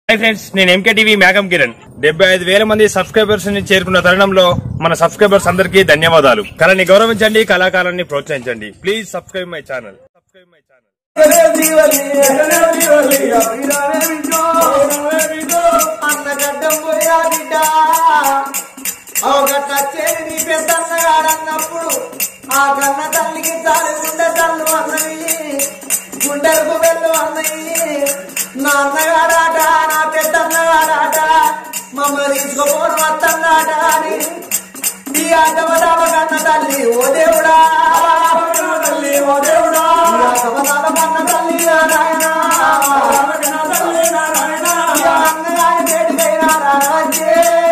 Hi friends నేను MK TV మేఘం కిరణ్ డెబ్బై ఐదు వేల మంది సబ్స్క్రైబర్స్ ని చేరుకున్న తరుణంలో మన సబ్స్క్రైబర్స్ అందరికీ ధన్యవాదాలు కళని గౌరవించండి కళాకారాన్ని ప్రోత్సహించండి please subscribe my channel subscribe my channel అన్నగడ్డం పోయా బిడ్డ అవగట్ట చేరి నీ పెద్దన్నగాడన్నప్పుడు ఆ కన్న తల్లికి చాలు గుండె తల్లు అన్నవి గుండెలకు వెళ్ళు అన్నవి నా అన్నగాడాట నా పెద్దన్నగాడాట మమ్మల్ని తీసుకుపోవడం అత్తన్నాట అని ఈ ఆటవదామ కన్న తల్లి ఓ దేవుడా తల్లి ఓ దేవుడా ఆటవదామ కన్న తల్లి నా నాయనా ఈ అన్నగారి పేటికైనా రాజే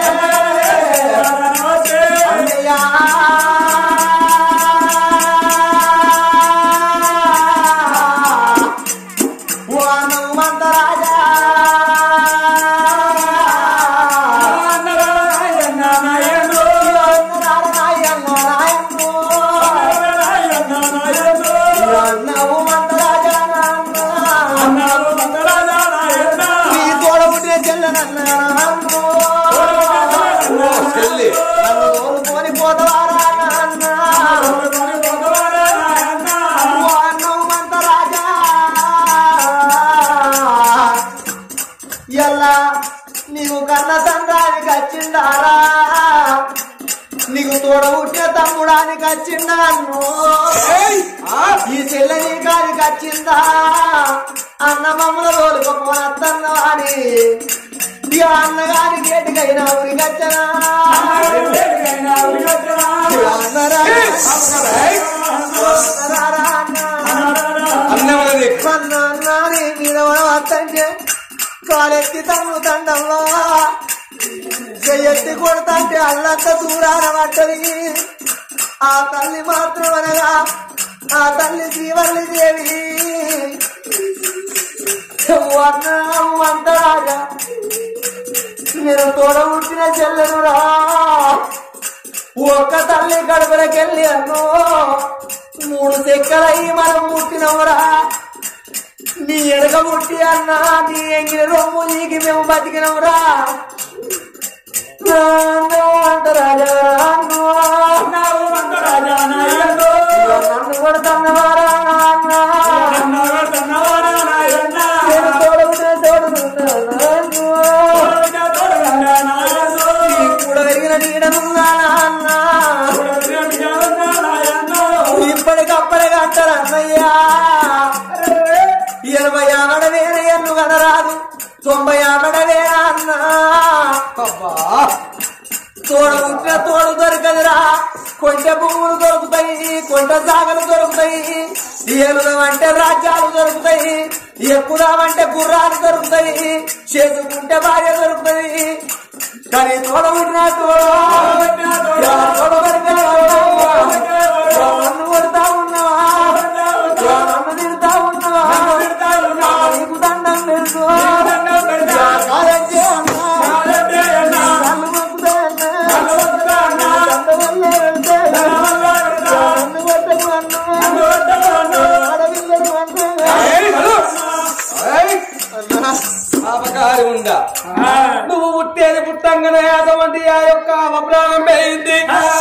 అన్నయ్యా ఓ హనుమంత రాజా ఎల్లా నీకు కన్న తండ్రానికి వచ్చిండారా నీకు తోడ పుట్టిన తమ్ముడానికి వచ్చిందా అన్ను ఈ చెల్లెని గారికి వచ్చిందా అన్న మమ్మల తోలుకపోనత్తన్న వాడి ఈ అన్నగారి గేటుకైనా ఊరికి వచ్చనా అన్నాని మీద వస్తంటే కాలెత్తి తమ్ము తండంలో చెయ్యెత్తి కొడతంటే అల్లంత దూరాన పడ్డది ఆ తల్లి మాత్రం అనగా ఆ తల్లి శ్రీవల్లి దేవి అంతరాగా నేను తోడ పుట్టిన చెల్లెనురా ఒక్క తల్లి గడపలకెళ్ళి అన్నో మూడు చెక్కలయ్యి మనం పుట్టినవరా నీ ఎడక పుట్టి అన్నా నీ ఎంగిన రొమ్ము నీకి మేము బతికినవురా నన్ను కొడుతున్నవారా కూడా పెరిగిన నీడనున్నా ఇప్పటికప్పటికి అంటారు అన్నయ్యా ఎనభై ఆమడ వేరే ఎన్ను కనరాదు తొంభై ఆమడ వేరా అన్నా తోడు పుట్టిన తోడు దొరకదురా కొంట భూములు దొరుకుతాయి కొంట సాగలు దొరుకుతాయి ఏలుదామంటే రాజ్యాలు దొరుకుతాయి ఎక్కుదామంటే గుర్రాలు దొరుకుతాయి చేసుకుంటే భార్య దొరుకుతాయి కానీ తోడ పుట్టిన తోడు తోడ నన్ను కొడతా ఉన్నావా నన్ను తిడతా ఉన్నావా నీకు దండం తెలుసు కాదంటే అన్నా నన్ను మొక్కుతా అన్నా దండవల్లే వెళ్తే నన్ను కొట్టకు అన్నా ఆడపిల్లలు అన్నా పాపకారి ఉందా నువ్వు పుట్టేది పుట్టంగానే అటువంటి ఆ యొక్క అప్రాణం పోయింది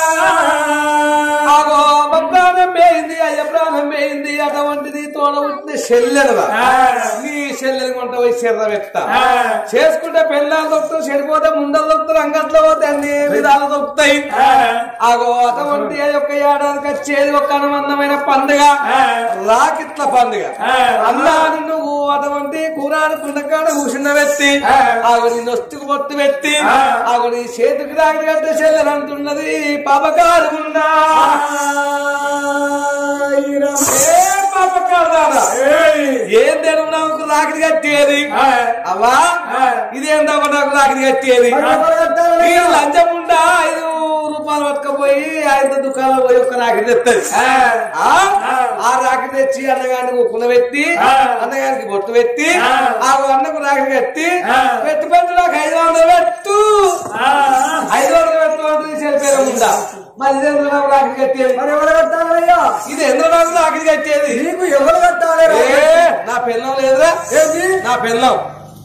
ఆగో అప్రాణం పోయింది అయ్య ప్రాణం పోయింది అటువంటిది తోడ పుట్టిన చెల్లెలుగా నీ చెల్లెలు కొంట పోయి చెర్ర పెట్ట చేసుకుంటే పెళ్ళాలు దొరుకుతాయి చెడిపోతే ముందలు దొరుకుతారు అంగట్లో పోతే అన్ని విధాలు దొరుకుతాయి ఆగో అటువంటి ఆ యొక్క ఏడాదికి వచ్చేది ఒక అనుబంధమైన పండుగ రాకిట్ల పండుగ అన్నాని నువ్వు అటువంటి కూరాడు కుండకాడ కూర్చున్న వ్యక్తి ఆగో నీ నొస్తుకు పొట్టు పెట్టి ఆగో నీ చేతికి రాగిడి గడ్డ చెల్లెలు అంటున్నది పాపకారు ఉందా ఏ పాపకారు దాదా? ఏం తెలుగు నాకు రాకిడి కట్టేది అవ్వా ఇదేందవ్వ నాకు రాకిడి కట్టేది ఈ లంచం ఉండా ఐదు రూపాయలు పట్టుకపోయి ఐదు దుకాణం పోయి ఒక రాకెట్ తెస్తుంది ఆ రాకెట్ తెచ్చి అన్నగారికి ఉప్పున పెట్టి అన్నగారికి బొట్టు పెట్టి ఆ అన్నకు రాకెట్ కట్టి పెట్టు పెట్టు నాకు ఐదు వందలు పెట్టు ఐదు వందలు పెట్టు అంటే చెప్పేది ఉందా మరి ఇది ఎందుకు నాకు రాకెట్ కట్టేది మరి ఎవరు కట్టాలయ్యా ఇది ఎందుకు నాకు రాకెట్ కట్టేది నీకు ఎవరు కట్టాలి ఏ, నా పెళ్ళం లేదురా ఏంటి నా పెళ్ళం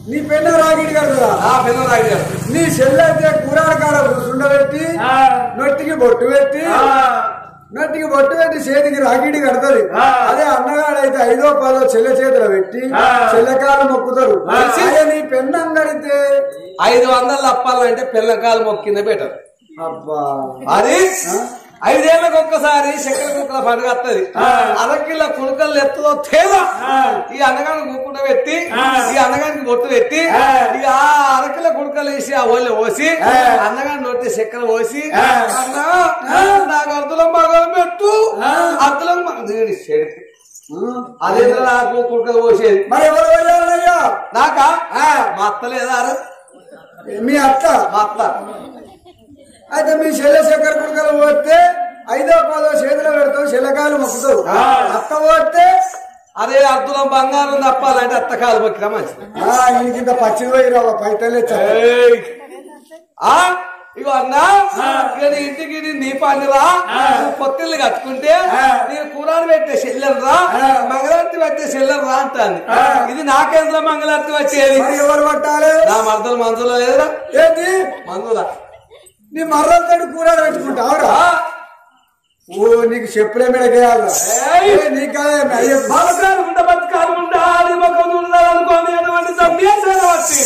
నీ పెన్న రాగిడి కడుతుందా ఆ పిల్లలు రాగి నీ చెల్లైతే కూరాడ కాడ ఉండబెట్టి నొట్టికి బొట్టు పెట్టి నొట్టికి బొట్టు పెట్టి చేతికి రాగిడి కడతది అదే అన్నగాడైతే ఐదో పదో చెల్లె చేతులు పెట్టి చెల్లెకాలు మొక్కుతారు అదే నీ పెన్నం కడితే ఐదు వందలు అప్పాలంటే పిల్లకాలు మొక్కింద బెటర్ అబ్బా అది ఐదేళ్లకు ఒక్కసారి చక్కెర కుక్కల పండుగ వస్తుంది అరకిల్ల కుడుకలు ఎత్తులో తేద ఈ అన్నగానికి కూకుండా పెట్టి ఈ అన్నగానికి బొట్టు పెట్టి ఇక ఆ అరకిల్ల కుడుకలు వేసి ఆ ఒళ్ళు పోసి అన్నగాని నొట్టి చక్కెర పోసి అన్నా నాకు అర్ధలం బాగా పెట్టు అర్ధలం చెడుకు అదే నాకు కుడుకలు పోసేది మరి ఎవరు వెళ్ళాలయ్యా నాకా మా అత్త లేదా మీ అత్త మా అత్త అయితే మీ చెల్లె చక్కెర కుడుకలు పోతే ఐదో పదో చేతిలో పెడతావు చెల్లెకాయలు మొక్కుతావు అత్త పోతే అదే అర్ధులం బంగారం తప్పాలంటే అత్త కాలు మొక్కినా మంచిది ఆ, ఈయనకింత పచ్చి పోయి రావ పైతలే ఏయ్. ఆ ఇగో అన్నా ఇక నీ ఇంటికి నీ దీపాన్ని రా పొత్తిల్లు కట్టుకుంటే నేను కూరాడు పెట్టే చెల్లెలు రా మంగళారతి పెట్టే చెల్లెలు రా అంటాను ఇది నాకేంద్ర మంగళారతి వచ్చేది మరి ఎవరు పట్టాలి నా మర్దలు మందులో లేదురా ఏంటి మందులా నీ మర్రలతోటి కూరలు పెట్టుకుంటావురా ఓ నీకు చెప్పులే మీదకేయాలరా నీకు కాదే, మీ అయ్యప్ప. బతకాలు ఉండ బతకాలు ఉండాలి మొక్కలు ఉండాలనుకోని అటువంటి సంభ్యాసాలు వచ్చి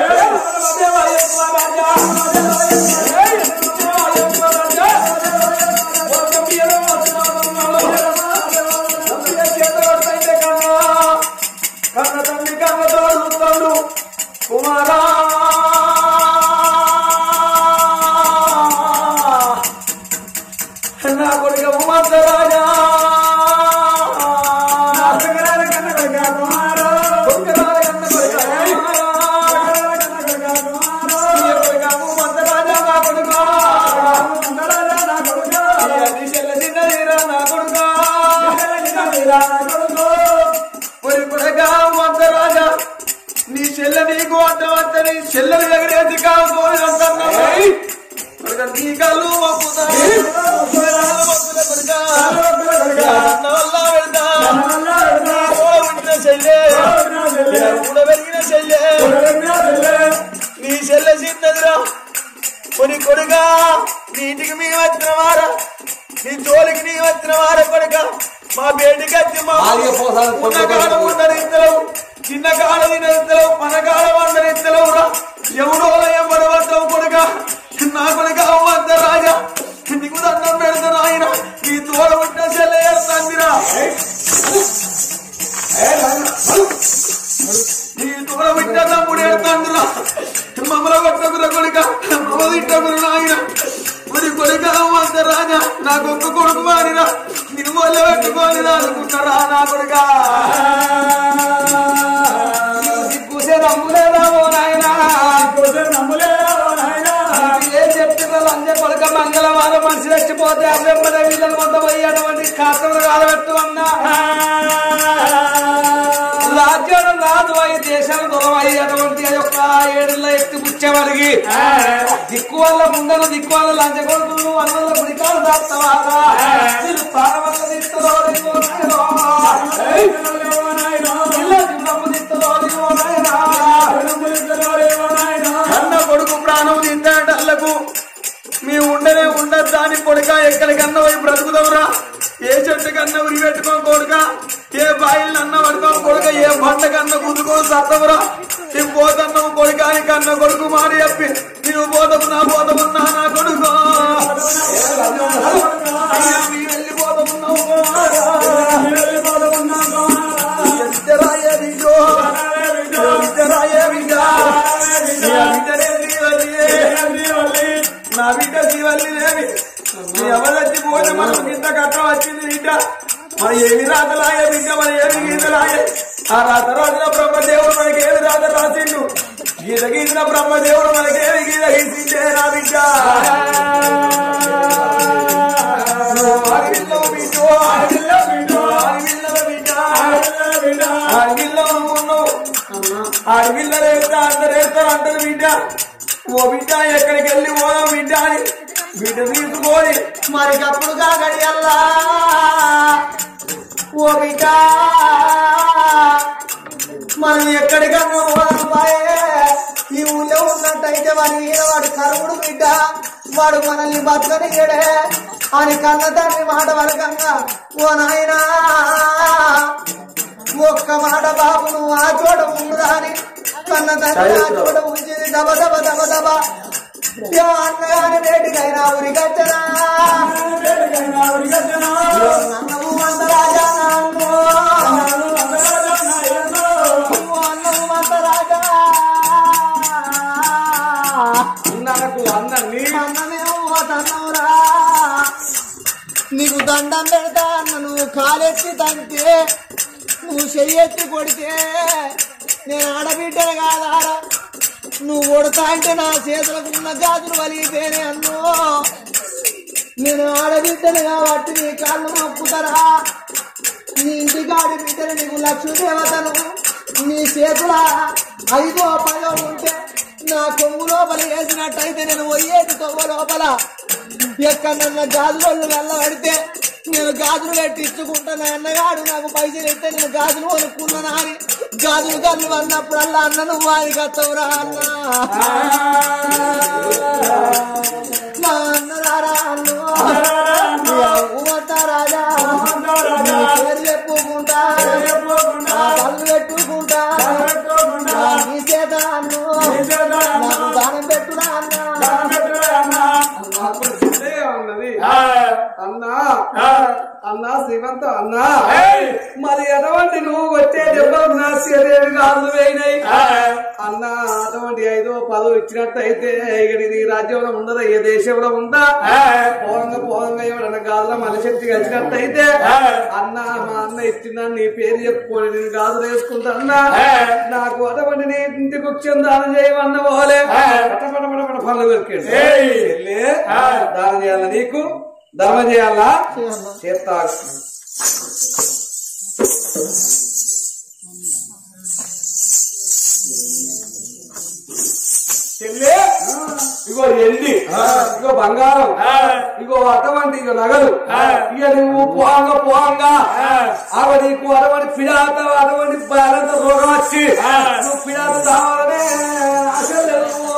కన్న తల్లి కన్న తోడు కుమారా నా కొడుకు ఉమంతరాజా నీ చెల్లె నీకు అడ్డమంత నీ చెల్లెలు ఎగరేది కావాలి నీ కళ్ళు మొక్కుతా నీ చెల్లె చిన్నదిరా కొన్ని కొడుగా నీ ఇంటికి మీ వచ్చిన వార నీ జోలికి నీ వచ్చిన వార కొడుక మా బేటికి వచ్చి మా ఉన్న కాడ ఉండనిద్దరు చిన్న కాడ తిననిద్దరు మన కాడ వండనిద్దరు రా ఎవడో ఎవడు వద్దాం కొడుక నా కొడుక అవ్వంత రాజా నీకు దండం పెడతాను ఆయన నీ తోడ ఉంటే చెల్లె తందిరా నీ తోడ విట్ట తమ్ముడు ఏడుతాండురా మమ్మల కొట్టకుర కొడుక మమ్మ తిట్టకురు నాయన మరి కొడుక అమ్మంత రాజా నాకు ఒక్క కొడుకు మారిరా నిన్ను మొల్ల పెట్టుకొని అనుకుంటారా నా కొడుక దిక్కుసే నమ్ములేదా ఓ నాయనా ఏం చెప్తున్నా లంజ కొడుక మంగళవారం మనిషి చచ్చిపోతే అవ్వెమ్మడే వీళ్ళని కొంత పోయి అటువంటి కాస్త కాలబెట్టు అన్నా రాజ్యాలు రాదు అయి దేశాలు దొరవై అటువంటి ఆ యొక్క ఏడుల ఎత్తి పుచ్చేవారికి దిక్కు వల్ల ముందర దిక్కు వల్ల లంచ కొడుకులు అన్నల గుడికాలు దాస్తావారా మీరు ప్రాణవల్ల తీస్తారో లేదో నాయనో. ఇల్ల జీవనము తీస్తారో లేదో నాయనా. కన్న కొడుకు ప్రాణం తింటాడల్లకు మీ ఉండనే ఉండదు దాని కొడుక ఎక్కడికన్నా పోయి బ్రతుకుదవురా ఏ చెట్టు కన్నా ఉరి పెట్టుకో కొడుక ఏ బాయిల్ అన్న పడుకో కొడుక ఏ బండ కన్నా గుద్దుకో సత్తవురా నీ పోతన్నావు కొడుకాని కన్న కొడుకు మాడి చెప్పి నీవు పోతవు నా పోతవున్నా నా కొడుకు అయ్యా, మీ వెళ్ళిపోతవున్నావు ఎంతరాయే విజో ఎంతరాయే విజా విజరే దీవరియే నా బిడ్డ దీవల్లి లేవి నీ ఎవరొచ్చి పోతే మనం ఇంత కట్టం వచ్చింది బిడ్డ మన ఏమి రాతలాయ బిడ్డ మన ఏమి గీతలాయ ఆ రాత రాసిన బ్రహ్మదేవుడు మనకి ఏమి రాత రాసిండు గీత గీసిన బ్రహ్మదేవుడు మనకి ఏమి గీత గీసిందే నా బిడ్డ అడవిలో బిడ్డ అడవిలో బిడ్డ అడవిలో బిడ్డ అడవిలో నువ్వు ఉన్నావు అడవిలో రేస్తా అందరు వేస్తారు అంటారు బిడ్డ ఓ బిడ్డ ఎక్కడికి వెళ్ళి పోదాం బిడ్డ అని బిడ్డ తీసుకొని మరి కప్పుడు కాగడియల్లా ఓ బిడ్డ మనం ఎక్కడికన్నా పోదాం పాయే ఈ ఊళ్ళో ఉన్నట్టయితే వాడి మీద వాడు కరువుడు బిడ్డ వాడు మనల్ని బతకనియడే అని కన్న తండ్రి మాట వరకంగా ఓ నాయనా ఒక్క మాట బాబు నువ్వు ఆ చోట ఉండుదా అని కన్న తండ్రి ఆ చోట ఉంచింది దబ దబ దబ దబ యా అన్నగాని వేటికైనా ఉరికచ్చనా అన్నము మంద రాజా నాన్నో. నువ్వు అన్నము మంద రాజా నాకు అన్నీ అన్నమేమో తన్నవురా నీకు దండం పెడతా అన్న నువ్వు కాలెత్తి తంటే నువ్వు చెయ్యెత్తి కొడితే నేను ఆడబిడ్డను కాదారా నువ్వు కొడతా అంటే నా చేతులకు ఉన్న గాజులు వలిగిపోయినా అన్నో నేను ఆడబిడ్డను కాబట్టి నీ కాళ్ళు మొక్కుతారా నీ ఇంటికాడి బిడ్డలు నీకు లక్ష్మీ దేవతను నీ చేతుల ఐదో పదో ఉంటే నా కొంగు లోపల వేసినట్టయితే నేను పోయేది తొవ్వ లోపల ఎక్కడన్నా గాజులు వెళ్ళబడితే నేను గాజులు పెట్టించుకుంటా నా అన్నగాడు నాకు పైసలు ఇస్తే నేను గాజులు కొనుక్కున్నానా అని గాజులు కళ్ళు అన్నప్పుడల్లా అన్న నువ్వు వారికి వస్తావురా అన్న నా అన్న రారా అన్ను నీ అవ్వంట రాజా నీ పేరు చెప్పుకుంటా నా కళ్ళు పెట్టుకుంటా నా నీ చేత అన్ను నాకు దానం పెట్టురా అన్న అప్పుడు సిద్ధయ్య ఉన్నది అన్నా అన్నా శ్రీమంత అన్నా మరి ఎటువంటి నువ్వు వచ్చే దెబ్బలు నా శరీరం కాళ్ళు వేయినాయి అన్నా అటువంటి ఐదో పదో ఇచ్చినట్టు అయితే ఇక నీ రాజ్యంలో ఉండదా ఏ దేశంలో ఉందా పోంగ పోంగ ఎవడన్నా గాజుల మన శక్తి వచ్చినట్టు అయితే అన్న మా అన్న ఇచ్చిన నీ పేరు చెప్పుకోని నేను గాజులు వేసుకుంటా అన్నా నాకు అటువంటి నీ ఇంటికి వచ్చి దానం చేయమన్న పోలే పటపటపటపట పనులు దొరికాడు చెల్లే, దానం చేయాలా నీకు ధర్మం చేయాలా చేస్తా చెల్లే ఇగో ఎండి ఇగో బంగారం ఇగో అటువంటి ఇగో నగలు ఇక నువ్వు పోంగ పోంగ ఆవ నీకు అటువంటి పిడాత అటువంటి బలంత రోగం వచ్చి నువ్వు పిడాత కావాలనే అసలు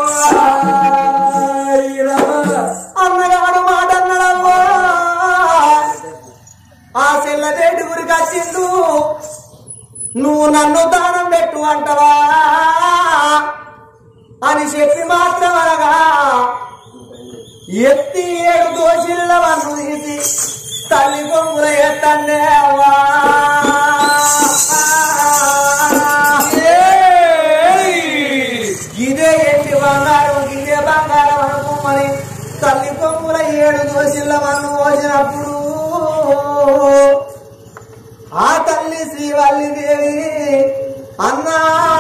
అన్నగాడు మాట అన్నడమ్మా ఆ చెల్లదేటి గురికి వచ్చిండు నువ్వు నన్ను దానం పెట్టు అంటవా అని చెప్పి మాత్రం అనగా ఎత్తి ఏడు దోషిల్ల వన్ను తీసి తల్లి బొమ్ముల ఎత్తండే అవ్వా ఇదే ఎట్టి బంగారం ఇదే బంగారం అనుకోమని తల్లి పొమ్ముల ఏడు దోషిల్ల మన్ను పోసినప్పుడు ఆ తల్లి శ్రీవల్లి దేవి అన్నా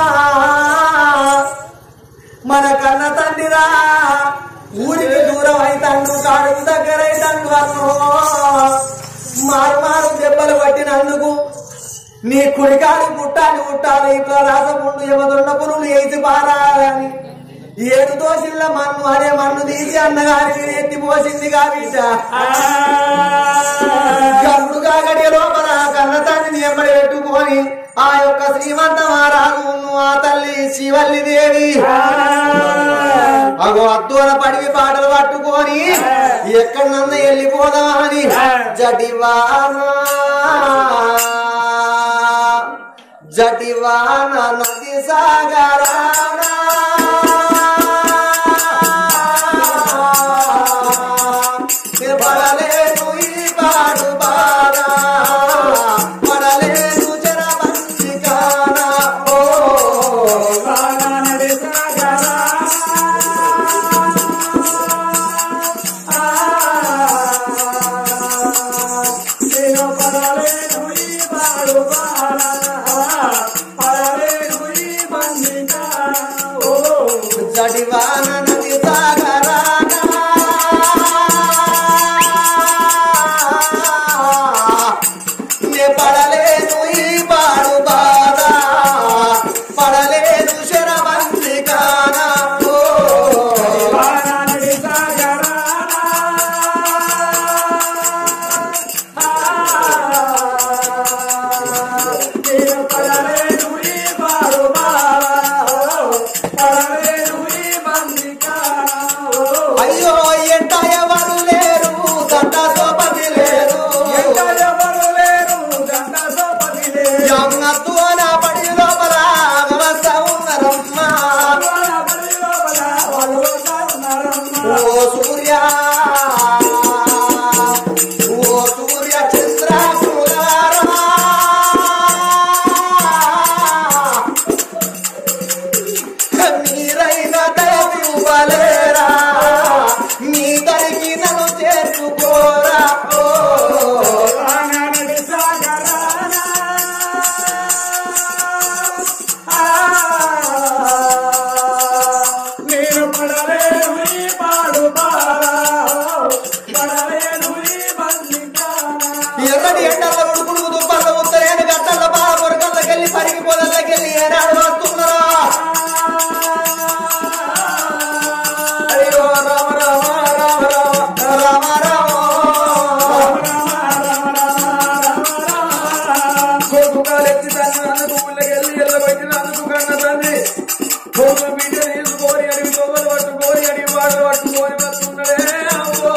మన కన్న తండ్రిరా ఊరికి దూరం అయితాను కాడుకు దగ్గర అయితాను అన్నో మారు మారు దెబ్బలు పట్టినందుకు నీ కుడికాడు పుట్టాలి పుట్టాలి ఇట్లా రాసపుండు యమదొండ పురులు వేసి పారాలని ఏడు దోషిల్ల మన్ను అనే మన్ను తీసి అన్నగారికి ఎత్తి పోసింది కాబిడ్డ గరుడు కాగడి లోపల కన్న తండ్రిని ఎమ్మడి పెట్టుకొని ఆ యొక్క శ్రీమంత మహారాజు ఆ తల్లి శివల్లి దేవి అగో అద్దుల పడివి పాటలు పట్టుకొని ఎక్కడన్నా వెళ్ళిపోదామని జటివానా జటివాన నది సాగరానా పడలేను ఈ పాడు బాగా పడలేను జరబంది కానా ఓ జడివాన నది సాగరాన నే పడలేను ఈ పాడు బాధ పడలేను శరబంది కానా ఓ అయ్యో ఎంట ఎవరు లేరు దండ సోపతి లేరు జమ్మత్తు నా పడి లోపల వ్యవస్థ ఉన్నారమ్మా ఓ సూర్య ఓ సూర్య చంద్ర కులారా. మీరైన దయవి ఇవ్వలేరా మీ దరికి నన్ను చేర్చుకోరా ఓ నేను పడలేను ఈ పాడు బారా పడలేను ఈ బందికానా ఎర్రటి ఎండల ఉడుకుడు దుప్పల ఉత్తరేని గట్టల బాల పొరకల్లకెళ్ళి పరిగి పొదల్లకెళ్ళి ఏనాడు వస్తున్నారా అయ్యో రామ రామ రామ రామ రామ రామ కోపుకాలెత్తి తన్ని అందుకు ఊళ్ళకెళ్ళి ఎల్లబెట్టిన అందుకు కన్న తండ్రి కోపు బిడ్డ తీసుకొని అడిగి తొమ్మలు పట్టుకొని అడిగి వాడు పట్టుకొని వస్తున్నాడే అమ్మో.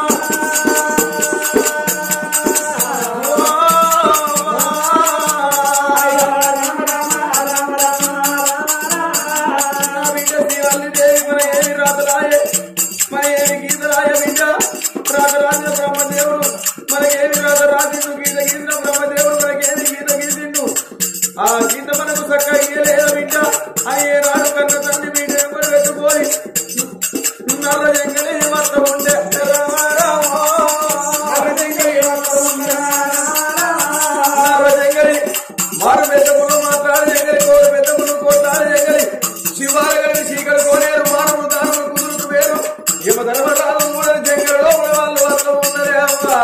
నా బిడ్డ శ్రీవల్లి దేవి మన ఏమి రాతరాయే మన ఏమి గీతరాయ బిడ్డ రాజరాజ బ్రహ్మదేవుడు మనకేమి రాత రాసిండు గీత గీత బ్రహ్మదేవుడు మనకేమి గీత గీసిండు ఆ గీత మనకు చక్కగా ఇయ్యలేదు బిడ్డ అయ్యే రాడు కన్న తండ్రి బిడ్డ ఎవరు పెట్టుకోని నల్ల జంగలి మొత్తం ఉండే రామ రామ. నల్ల జంగలి మొత్తం ఉండే నల్ల జంగలి మారు పెద్దమును మాట్లాడు జంగలి కోరు పెద్దమును కోట్లాడు జంగలి శివాల గడి చీకటి కోనేరు మానవుడు దానము కుదురుకు వేరు ఇవ ధర్మరాలు కూడా జంగలో వాళ్ళు మొత్తం ఉన్నదే అమ్మా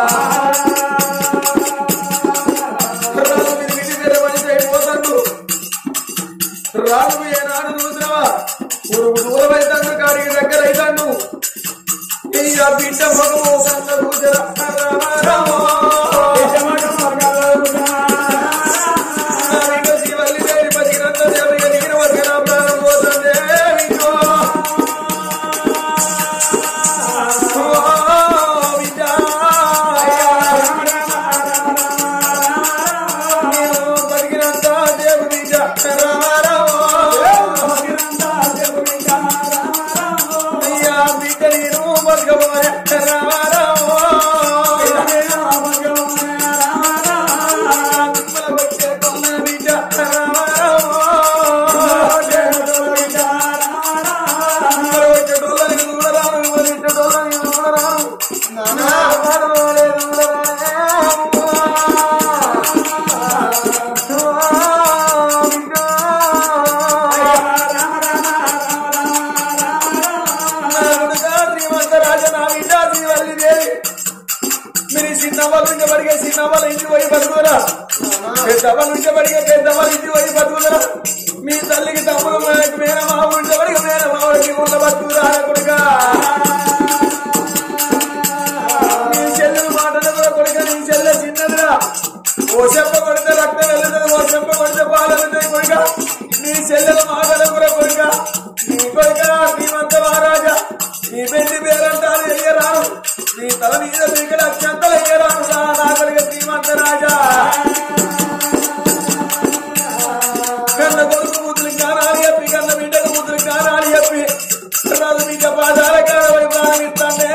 రాజు మీరు విధి మీద మనిషి అయిపోతాడు రాజు ఏనాడు చూసినవా పురుగు దూరమైతాడు కాడికి దగ్గర అవుతాడు ఈ ఆ బిడ్డ మగము కన్న కూతుర రామ శివల్లి దేవి పతిరంత దేవి నీరు వర్గన ప్రాణం పోతుంది విజో బిడ్డ నేను బతికినంత దేవు బిడ్డ అయ్యా బిడ్డ నేను బతకబోయే బిడ్డ మీరు చిన్నవాళ్ళు ఉంటే పడిగే చిన్నవాళ్ళు ఇంటి పోయి బతుకురా పెద్దవాళ్ళు ఉంటే పడిగే పెద్దవాళ్ళు ఇంటి పోయి బతుకురా మీ తల్లికి తమ్ముడు మనకి మేన మామ ఉంటే పడిగే మేన మామడికి ఉన్న బతుకురా కొడుక నీ చెల్లెలు మాటలు కూడా కొడుక నీ చెల్లె చిన్నదిరా ఓ చెప్ప కొడితే రక్తం వెళ్ళదు ఓ చెప్ప కొడితే పాలు వెళ్తాయి కొడుక నీ చెల్లెల మాటలు కూడా కొడుక నీ కొడుక శ్రీమంత మహారాజా నీ పెళ్లి పేరంటారు అయ్యరాను నీ తల మీద దిగడ అత్యంతలు అయ్యరాను రా నా కొడుక శ్రీమంత రాజా కన్న కొడుకు ముద్దులు కానాలి చెప్పి కన్న బిడ్డకు ముద్దులు కానాలి చెప్పి రాజు బిడ్డ పాదాల కాడవై ప్రాణిస్తానే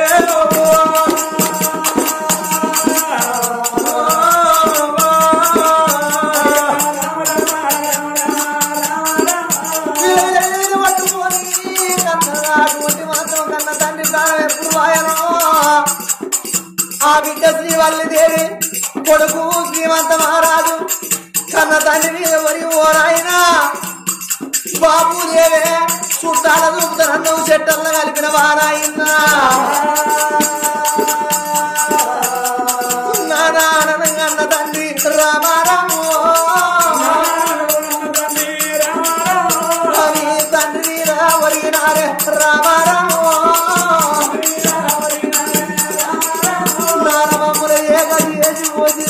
వీళ్ళని పట్టుకొని కన్న అటువంటి మాత్రం కన్న తండ్రి ప్రాణం ఎప్పుడు ఆయనో ఆ బిడ్డ శ్రీవల్లి దేవి కొడుకు శ్రీమంత మహారాజు కన్న తండ్రి ఎవరి ఓరాయన బాబు దేవే చుట్టాల చూపుతారు నువ్వు చెట్టల్లో కలిపిన వారాయన్నా నారాయణ తండ్రి రామారాము హరి తండ్రి రావరినారే రామారాము నారమముల ఏక చేసి పోతే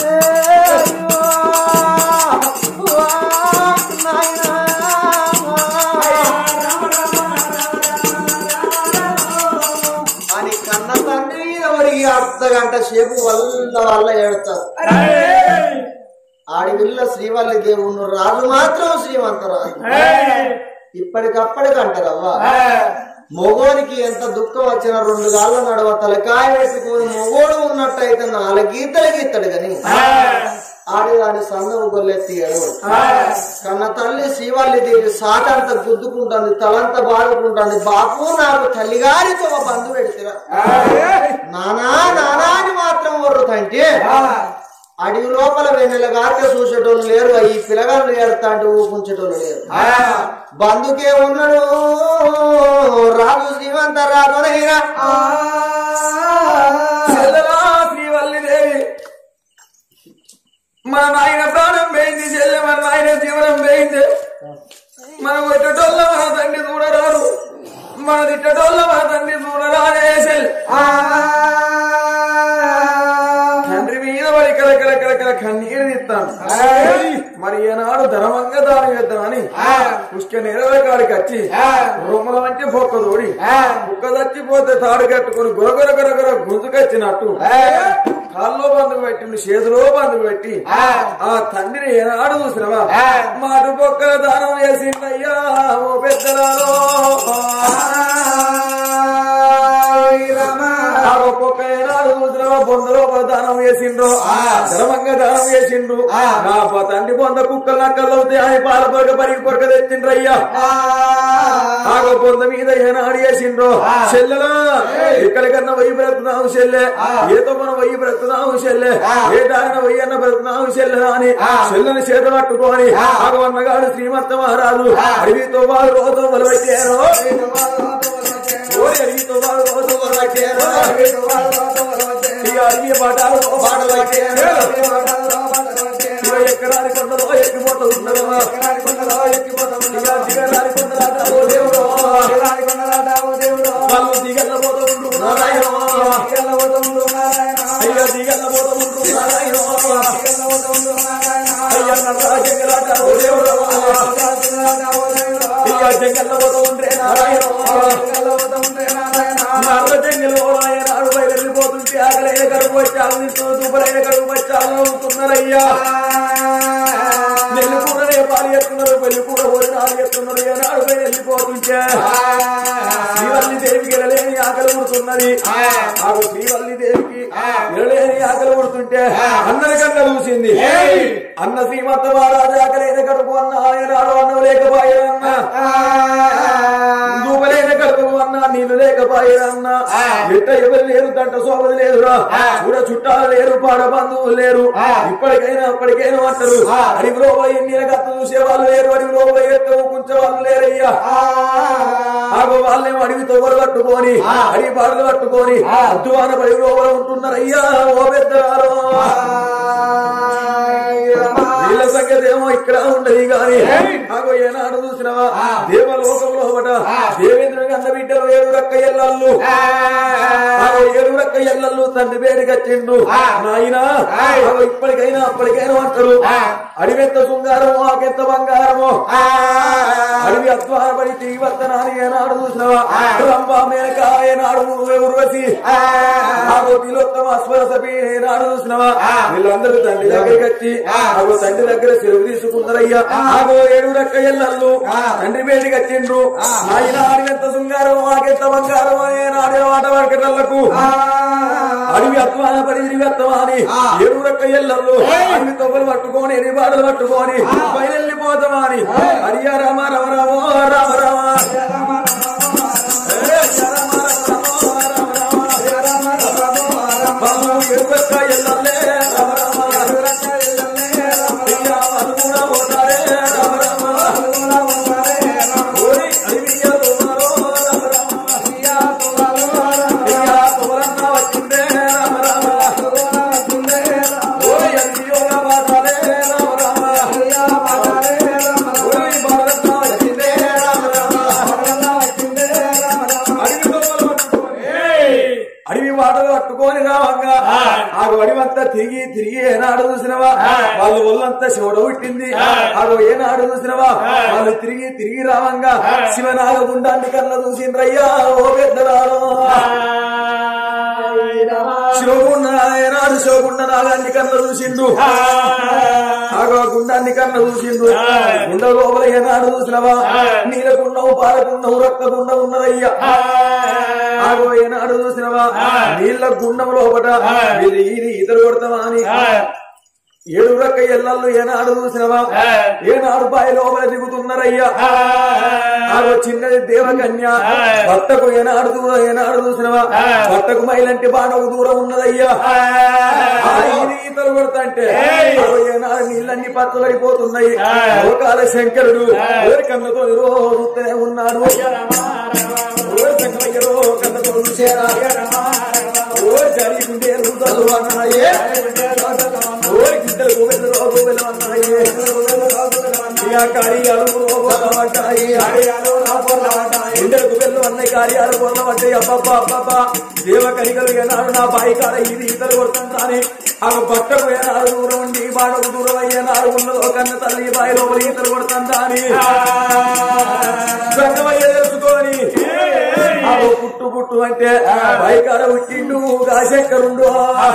అర్ధ గంట సేపు వల్ల వల్ల ఏడుతారు ఆడివిల్ల శ్రీవల్లి దేవుడు రాజు మాత్రం శ్రీమంతరాజు ఇప్పటికప్పటికి అంటారవ్వా మొగోనికి ఎంత దుఃఖం వచ్చినా రెండు గాళ్ళ నడవ తలకాయ వేసుకుని మొగోడు ఉన్నట్టయితే నాలుగు గీతలు గీతాడు గని ఆడి దాని సందము గొల్లెత్తి ఎడవడు కన్న తల్లి శ్రీవల్లి దేవి సాటంత గుద్దుకుంటుంది తలంత బాదుకుంటుంది బాపు నాకు తల్లిగారితో ఒక బంధు పెడితే నానా నానా అని మాత్రం వర్రుతంటే అడవి లోపల వెన్నెల గారిక చూసేటోళ్ళు లేరు ఈ పిల్లగాళ్ళు ఏడతా అంటే ఊపుంచేటోళ్ళు లేరు బంధుకే ఉన్నాడు రాజు శ్రీమంత రాజునైనా చెల్లెలా శ్రీవల్లిదేవి మన నాయన ప్రాణం పోయింది చెల్లె మన నాయన జీవనం పోయింది మన కొట్టటోళ్ళ మన తండ్రి చూడరారు మన తిట్టటోళ్ళ మన తండ్రి చూడరారే చెల్ తండ్రి మీద పడి కల కల కల కల కన్నీరు తిస్తాను మరి ఏనాడు ధర్మంగా దానం చేద్దామని పుష్క నెరవే కాడికి వచ్చి రొమ్మల వంటి పొక్క తోడి కుక్క చచ్చిపోతే తాడు కట్టుకుని గొరగొర గొరగొర గుంజుకొచ్చినట్టు కాల్లో బందుకు పెట్టిండు చేతిలో బందుకు పెట్టి ఆ తండ్రిని ఏనాడు చూసినవా మాటు పొక్కల దానం చేసిందయ్యా ఓ పెద్దలాలో ఆ ఒక్కొక్క ఏనాడు చూసినవా బొంద లోపల దానం చేసిండ్రు ధర్మంగా దానం చేసిండ్రు నా ప- తండ్రి బొంద కుక్కలు నక్కలు అవుతాయి ఆయన పాల పొరక పరిగి పొరక తెచ్చిండ్రు అయ్యా ఆగో బొంద మీద ఏనాడు చేసిండ్రు చెల్లెలా ఎక్కడికన్నా వయ్యి బ్రతుకున్నావు చెల్లె ఏతో మనం వయ్యి బ్రతుకున్నావు చెల్లె ఏ దారిన వయ్యి అన్న బ్రతుకున్నావు చెల్లె అని చెల్లెని చేత పట్టుకొని ఆగో అన్నగాడు శ్రీమంత మహారాజు అడవితో వారు రోజు మొదలుపెట్టారు ఓరి అడవితో వారు రోజు మొదలుపెట్టారు ఈ అడవి పాఠాలు పాటలు పెట్టారు ఇరవై ఎకరాని కొండలో ఎక్కిపోతూ ఉన్నారమ్మా ఇలా దిగరాని కొండలాట ఓ దేవుడు వాళ్ళు దిగల్ల పోతూ ఉండు నారాయణ అయ్యా దిగల్ల పోతూ ఉండు నారాయణ అయ్యా నల్ల జంగలాట ఓ దేవుడు అయ్యా జంగల్ల పోతూ ఉండే నారాయణ నల్ల జంగలు ఆయన అడుపై వెళ్ళిపోతుంటే ఆకలైన కడుపు వచ్చి ఆలోచిస్తూ దూపలైన కడుపు వచ్చి ఆలోచిస్తున్నారయ్యా నెల్లి కూడా పాలు ఎత్తున్నారు పెళ్లి కూడా భోజనాలు ఎత్తున్నారు ఏనాడు పైన వెళ్ళిపోతుంటే శ్రీవల్లి దేవికి ఎడలేని ఆకలి పుడుతున్నది ఆ శ్రీవల్లి దేవికి ఎడలేని ఆకలి పుడుతుంటే అందరికన్నా చూసింది అన్న శ్రీమంత మహారాజు ఆకలైన కడుపు అన్న ఆయన అన్నం లేకపోయారన్న దూపలేన కడుపు అన్న నీళ్లు లేకపోయారన్న ఎట్ట ఎవరు లేరు దంట సోపది లేదురా కూడా చుట్టాలు లేరు పాడ బంధువులు లేరు ఇప్పటికైనా అప్పటికైనా అంటారు అడిగిలో పోయి నీళ్ళ కత్త చూసే వాళ్ళు లేరు అడిగిలో పోయి ఎత్తు కుంచే వాళ్ళు లేరయ్యా ఆగో వాళ్ళేమో అడిగి తొవ్వలు కట్టుకొని అడిగి బాడలు కట్టుకొని అద్దువాన పడి లోపల ఉంటున్నారయ్యా ఓ పెద్దరాలు వీళ్ళ సంగతి ఏమో ఇక్కడ ఉండదు గాని ఆగో ఏనాడు చూసినవా దేవలోకంలో ఒకట దేవేంద్రుని అన్న బిడ్డలు ఏడు రక్క ఎల్లళ్ళు ఆగో ఏడు రక్క ఎల్లళ్ళు తండ్రి పేరు కచ్చిండు నాయనా ఆగో ఇప్పటికైనా అప్పటికైనా అంటారు అడివెంత శృంగారము ఆకెంత బంగారము అడవి అధ్వానపడి తిరిగి వస్తనాని ఏనాడు చూసినవా రంభా మేనక ఏనాడు ఉర్వశి ఆగో తిలోత్తమ అశ్వరసపి ఏనాడు చూసినవా వీళ్ళందరూ తండ్రి దగ్గరికి వచ్చి ఆగో తండ్రి దగ్గర సెలవు తీసుకున్నారయ్యా ఆగో ఏడు రక్క ఎల్లళ్ళు తండ్రి పేటికి వచ్చిండ్రు నాయన అడివెంత శృంగారం ఆకెంత బంగారం అనే నాడే మాట వాడికటలకు అడవి అత్వాన పడి తిరిగి వస్తామని ఏడు రక్క ఎల్లళ్ళు అడవి తొవ్వలు పట్టుకొని ఎన్ని బాటలు పట్టుకొని బయలుపోతామని హరియా రామ రామ రామ రామ రామ ఏ రామ రామ రామ రామ బాబు ఏడు రక్క ఎల్లల్లే రామ రామ అయ్యా అది కూడా పోతారే రామ రామ ఓరి అడవియా తోమారో రామ రామ అయ్యా తోమరన్న వచ్చిందే రామ రామ ఓరి అడవియో రామాలే రామ రామ ఓరి భారత వచ్చిందే రామ రామ అడవి తోమలు పట్టుకొని అడవి వాటలు పట్టుకొని రావంగా ఆ అడివంతా తిరిగి తిరిగి ఏనాడు చూసినవా వాళ్ళ ఒళ్ళంతా శివుడు పుట్టింది ఆగో ఏనాడు చూసినవా వాళ్ళు తిరిగి తిరిగి రావంగా శివనాగ గుండాన్ని కళ్ళ చూసిండ్రయ్యా ఓ పెద్దరాలు శివ గుండ నాగాన్ని కన్న చూసిండు ఆగో గుండాన్ని కన్న చూసిండు గుండ లోపల ఏనాడు చూసినవా నీలకుండవు పాలకుండవు రక్కకుండా ఉన్నదయ్యా ఆగో ఏనాడు చూసినవా నీళ్ళ గుండం లోపట ఇది ఇది ఇతరు కొడతావా అని ఏడు రక్క ఎల్లళ్ళు ఏనాడు చూసినవా ఏనాడు బాయి లోపల దిగుతున్నారయ్యా ఆగో చిన్నది దేవకన్య భర్తకు ఏనాడు దూరం ఏనాడు చూసినవా భర్తకు మైలంటి బాణకు దూరం ఉన్నదయ్యా ఆ ఇది ఈతలు కొడతంటే ఆగో ఏనాడు నీళ్ళన్ని పచ్చలైపోతున్నాయి లోకాల శంకరుడు ఎవరి కన్నతో రోజుతూనే ఉన్నాడు ఓ శంకరయ్యరో కన్నతో చూసేరా ఓ జరిగిందే రుదలు అన్నాయే ఓ గిద్దలు గోవెలు రో గోవెలు అన్నాయే ఇక కార్యాలు రోగొల్లబడ్డాయి. గుండెలకు వెళ్ళు అన్నయ్య కార్యాలు పొందబడ్డాయి అబ్బబ్బా అబ్బబ్బా దేవ కనికలు ఏనాడు నా బాయి కాడ ఇది ఇతరు కొడుతుంటాని ఆ బట్టకు ఏనాడు దూరం ఉండి బాడకు దూరం అయ్యేనాడు ఉన్నదో కన్న తల్లి బాయి లోపల ఈతలు కొడుతుంటాని సంగమయ్య తెలుసుకొని ఆగో పుట్టు పుట్టు అంటే బైకాడ పుట్టిండు గాశంకరుండు